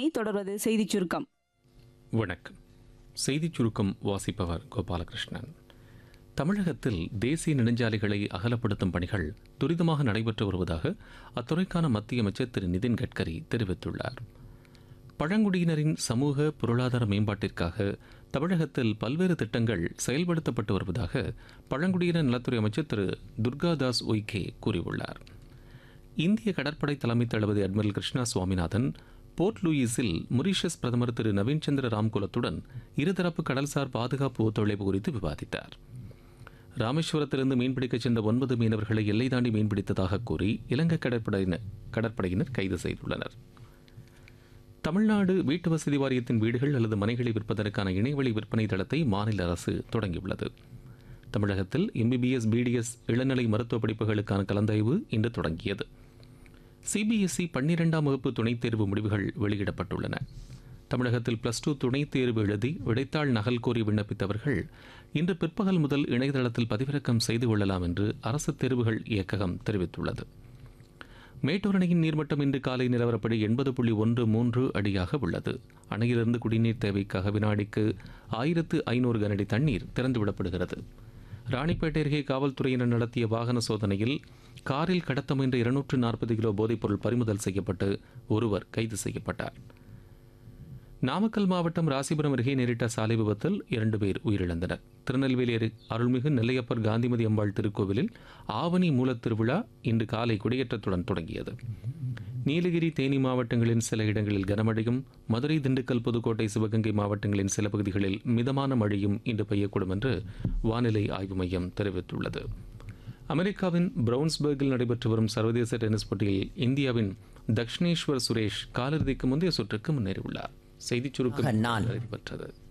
தொடர்வது செய்திச் சுருக்கம் வணக்கம் செய்திச் சுருக்கம் வாசிப்பவர் கோபாலகிருஷ்ணன் தமிழகத்தில் தேசிய நெடுஞ்சாலைகளை அகலப்படுத்தும் பணிகள் துரிதமாக நடைபெற்று வருவதாக அத்துறைக்கான மத்திய அமைச்சர் திரு நிதின் கட்கரி தெரிவித்துள்ளார் பழங்குடியினரின் சமூக பொருளாதார மேம்பாட்டிற்காக தமிழகத்தில் பல்வேறு திட்டங்கள் செயல்படுத்தப்பட்டு வருவதாக பழங்குடியினர் நலத்துறை அமைச்சர் திரு துர்காதாஸ் உய்கே கூறியுள்ளார் இந்திய கடற்படை தலைமை தளபதி அட்மிரல் கிருஷ்ணா சுவாமிநாதன் போர்ட் லூயிஸில் மொரீஷியஸ் பிரதமர் திரு நவீன் சந்திர ராம்குலத்துடன் இருதரப்பு கடல்சார் பாதுகாப்பு ஒத்துழைப்பு குறித்து விவாதித்தார் ராமேஸ்வரத்திலிருந்து மீன்பிடிக்கச் சென்ற ஒன்பது மீனவர்களை எல்லை தாண்டி மீன்பிடித்ததாக கூறி இலங்கை கடற்படையினர் கடற்படையினர் கைது செய்துள்ளனர் தமிழ்நாடு வீட்டு வசதி வாரியத்தின் வீடுகள் அல்லது மனைகளை விற்பதற்கான இணையவழி விற்பனை தளத்தை மாநில அரசு தொடங்கியுள்ளது தமிழகத்தில் எம்பிபிஎஸ் பிடிஎஸ் இளநிலை மருத்துவ படிப்புகளுக்கான கலந்தாய்வு இன்று தொடங்கியது சிபிஎஸ்இ பன்னிரெண்டாம் வகுப்பு துணைத் தேர்வு முடிவுகள் வெளியிடப்பட்டுள்ளன தமிழகத்தில் பிளஸ் டூ துணைத் தேர்வு எழுதி விடைத்தாள் நகல் கோரி விண்ணப்பித்தவர்கள் இன்று பிற்பகல் முதல் இணையதளத்தில் பதிவிறக்கம் செய்து கொள்ளலாம் என்று அரசு தேர்வுகள் இயக்ககம் தெரிவித்துள்ளது மேட்டூர் அணையின் நீர்மட்டம் இன்று காலை நிலவரப்படி எண்பது புள்ளி ஒன்று மூன்று அடியாக உள்ளது அணையிலிருந்து குடிநீர் தேவைக்காக வினாடிக்கு ஆயிரத்து ஐநூறு கனஅடி தண்ணீர் திறந்துவிடப்படுகிறது ராணிப்பேட்டை அருகே காவல்துறையினர் நடத்திய வாகன சோதனையில் காரில் கடத்த முயன்ற இருநூற்று நாற்பது கிலோ போதைப்பொருள் பறிமுதல் செய்யப்பட்டு ஒருவர் கைது செய்யப்பட்டார் நாமக்கல் மாவட்டம் ராசிபுரம் அருகே நேரிட்ட சாலை விபத்தில் இரண்டு பேர் உயிரிழந்தனர் திருநெல்வேலி அரு- அருள்மிகு நெல்லையப்பர் காந்திமதி அம்பாள் திருக்கோவிலில் ஆவணி மூலத் திருவிழா இன்று காலை கொடியேற்றத்துடன் தொடங்கியது நீலகிரி தேனி மாவட்டங்களின் சில இடங்களில் கனமழையும் மதுரை திண்டுக்கல் புதுக்கோட்டை சிவகங்கை மாவட்டங்களின் சில பகுதிகளில் மிதமான மழையும் இன்று பெய்யக்கூடும் என்று வானிலை ஆய்வு மையம் தெரிவித்துள்ளது அமெரிக்காவின் பிரவுன்ஸ்பர்கில் நடைபெற்று வரும் சர்வதேச டென்னிஸ் போட்டியில் இந்தியாவின் தக்ஷிணேஸ்வர் சுரேஷ் காலிறுதிக்கு முந்தைய சுற்றுக்கு முன்னேறியுள்ளார் செய்திச் சுருக்கம் நான். நிறைவு பெற்றது